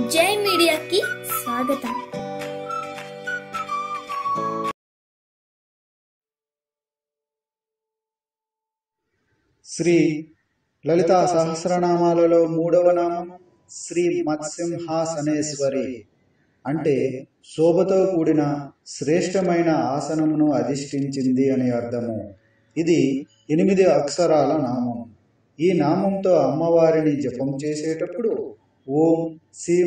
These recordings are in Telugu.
జై మీడియాకి స్వాగతం శ్రీ లలితా సహస్రనామాలలో మూడవ నామం శ్రీ మత్సింహాసనేశ్వరి అంటే శోభతో కూడిన శ్రేష్టమైన ఆసనమును అధిష్ఠించింది అని అర్థము ఇది ఎనిమిది అక్షరాల నామం ఈ నామంతో అమ్మవారిని జపం చేసేటప్పుడు ఓం శ్రీ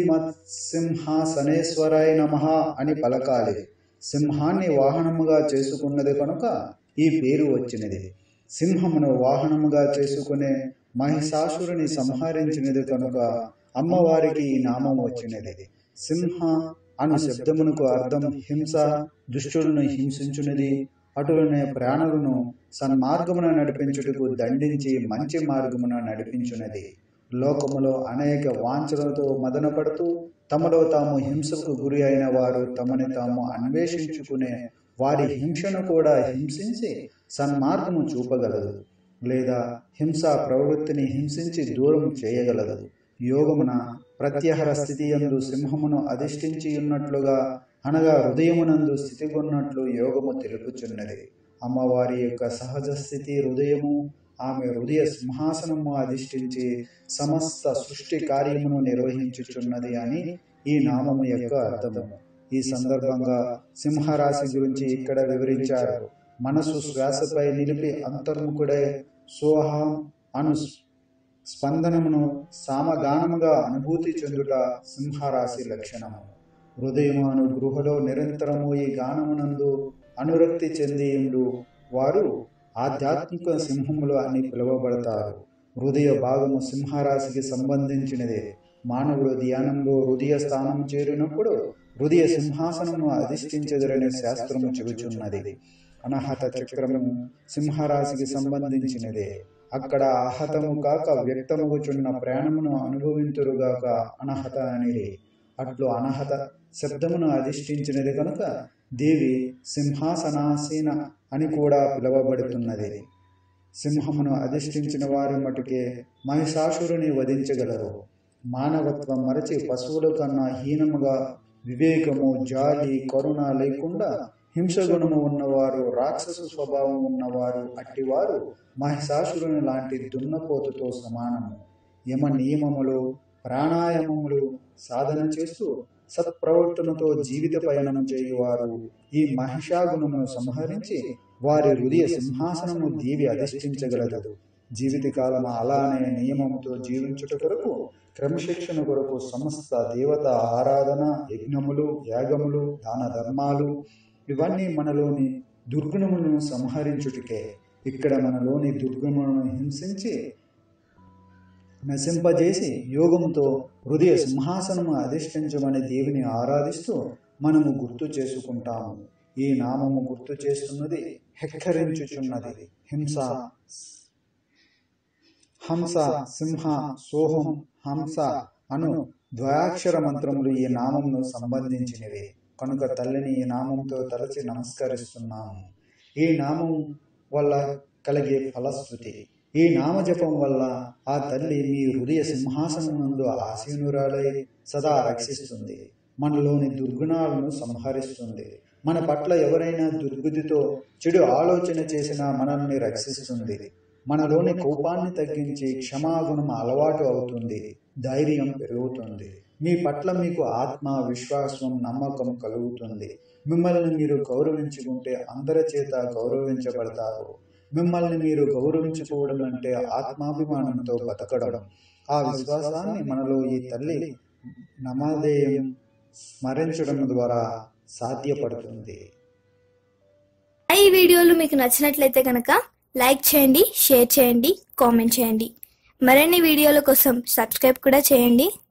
మత్సింహాసనేశ్వరాయ నమః అని పలకాలి సింహాన్ని వాహనముగా చేసుకున్నది కనుక ఈ పేరు వచ్చినది సింహమును వాహనముగా చేసుకునే మహిషాసురుని సంహరించినది కనుక అమ్మవారికి ఈ నామం వచ్చినది సింహ అను శబ్దమునకు అర్థం హింస దుష్టులను హింసించున్నది అటులనే ప్రాణులను సన్మార్గమున నడిపించుటకు దండించి మంచి మార్గమున నడిపించున్నది లోకములో అనేక వాంఛలతో మదనపడుతూ తమలో తాము హింసకు గురి అయిన వారు తమని తాము అన్వేషించుకునే వారి హింసను కూడా హింసించి సన్మార్గము చూపగలదు లేదా హింసా ప్రవృత్తిని హింసించి దూరం చేయగలదు యోగమున ప్రత్యహర స్థితి యందు సింహమును అధిష్ఠించి ఉన్నట్లుగా అనగా హృదయమునందు స్థితి కొన్నట్లు యోగము తెలుపుచున్నది అమ్మవారి యొక్క సహజ స్థితి హృదయము ఆమె హృదయ సింహాసనము అధిష్ఠించి సమస్త సృష్టి కార్యమును నిర్వహించుచున్నది అని ఈ నామము యొక్క అర్థము ఈ సందర్భంగా సింహరాశి గురించి ఇక్కడ వివరించారు మనసు శ్వాసపై నిలిపి అంతర్ముఖుడై సోహం అను స్పందనమును సామగానముగా అనుభూతి చెందుట సింహరాశి లక్షణము హృదయము అను గృహలో నిరంతరము ఈ గానమునందు అనురక్తి చెందియుండు వారు ఆధ్యాత్మిక సింహములు అని పిలువబడతారు హృదయ భాగము సింహరాశికి సంబంధించినదే మానవుడు ధ్యానంలో హృదయ స్థానం చేరినప్పుడు హృదయ సింహాసనము అధిష్ఠించదురనే శాస్త్రము చెబుచున్నది అనహత చక్రము సింహరాశికి సంబంధించినదే అక్కడ అహతము కాక వ్యక్తమగుచున్న ప్రాణమును అనుభవింతురుగాక అనహత అనేది అట్లు అనహత శబ్దమును అధిష్ఠించినది కనుక దేవి సింహాసనాసీన అని కూడా పిలువబడుతున్నది సింహమును అధిష్ఠించిన వారి మటుకే మహిషాసురుని వధించగలరు మానవత్వం మరచి పశువుల కన్నా హీనముగా వివేకము జాలి కరుణ లేకుండా హింసగుణము ఉన్నవారు రాక్షస స్వభావం ఉన్నవారు అట్టివారు మహిషాసురుని లాంటి దున్నపోతుతో సమానము యమ నియమములు ప్రాణాయామములు సాధన చేస్తూ సత్ప్రవర్తనతో జీవిత పయనం చేయువారు ఈ మహిషాగుణమును సంహరించి వారి హృదయ సింహాసనము దేవి అధిష్ఠించగలదు జీవితకాలం అలానే నియమముతో జీవించుట కొరకు క్రమశిక్షణ కొరకు సమస్త దేవత ఆరాధన యజ్ఞములు యాగములు దాన ధర్మాలు ఇవన్నీ మనలోని దుర్గుణములను సంహరించుటికే ఇక్కడ మనలోని దుర్గుణములను హింసించి నశింపజేసి యోగంతో హృదయ సింహాసనము అధిష్ఠించమని దేవిని ఆరాధిస్తూ మనము గుర్తు చేసుకుంటాము ఈ నామము గుర్తు చేస్తున్నది హెక్కరించుచున్నది హింస హంస సింహ సోహం హంస అను ద్వయాక్షర మంత్రములు ఈ నామమును సంబంధించినవి కనుక తల్లిని ఈ నామంతో తలచి నమస్కరిస్తున్నాము ఈ నామం వల్ల కలిగే ఫలశ్రుతి ఈ నామజపం వల్ల ఆ తల్లి మీ హృదయ సింహాసనం నందు ఆసీనురాలై సదా రక్షిస్తుంది మనలోని దుర్గుణాలను సంహరిస్తుంది మన పట్ల ఎవరైనా దుర్బుద్ధితో చెడు ఆలోచన చేసినా మనల్ని రక్షిస్తుంది మనలోని కోపాన్ని తగ్గించి క్షమాగుణం అలవాటు అవుతుంది ధైర్యం పెరుగుతుంది మీ పట్ల మీకు ఆత్మ విశ్వాసం నమ్మకం కలుగుతుంది మిమ్మల్ని మీరు గౌరవించుకుంటే అందరి చేత గౌరవించబడతారు మిమ్మల్ని మీరు గౌరవించుకోవడం అంటే ఆత్మాభిమానంతో బతకడం ఆ విశ్వాసాన్ని మనలో ఈ తల్లి నమోదేయం స్మరించడం ద్వారా సాధ్యపడుతుంది ఈ వీడియోలు మీకు నచ్చినట్లయితే కనుక లైక్ చేయండి షేర్ చేయండి కామెంట్ చేయండి మరిన్ని వీడియోల కోసం సబ్స్క్రైబ్ కూడా చేయండి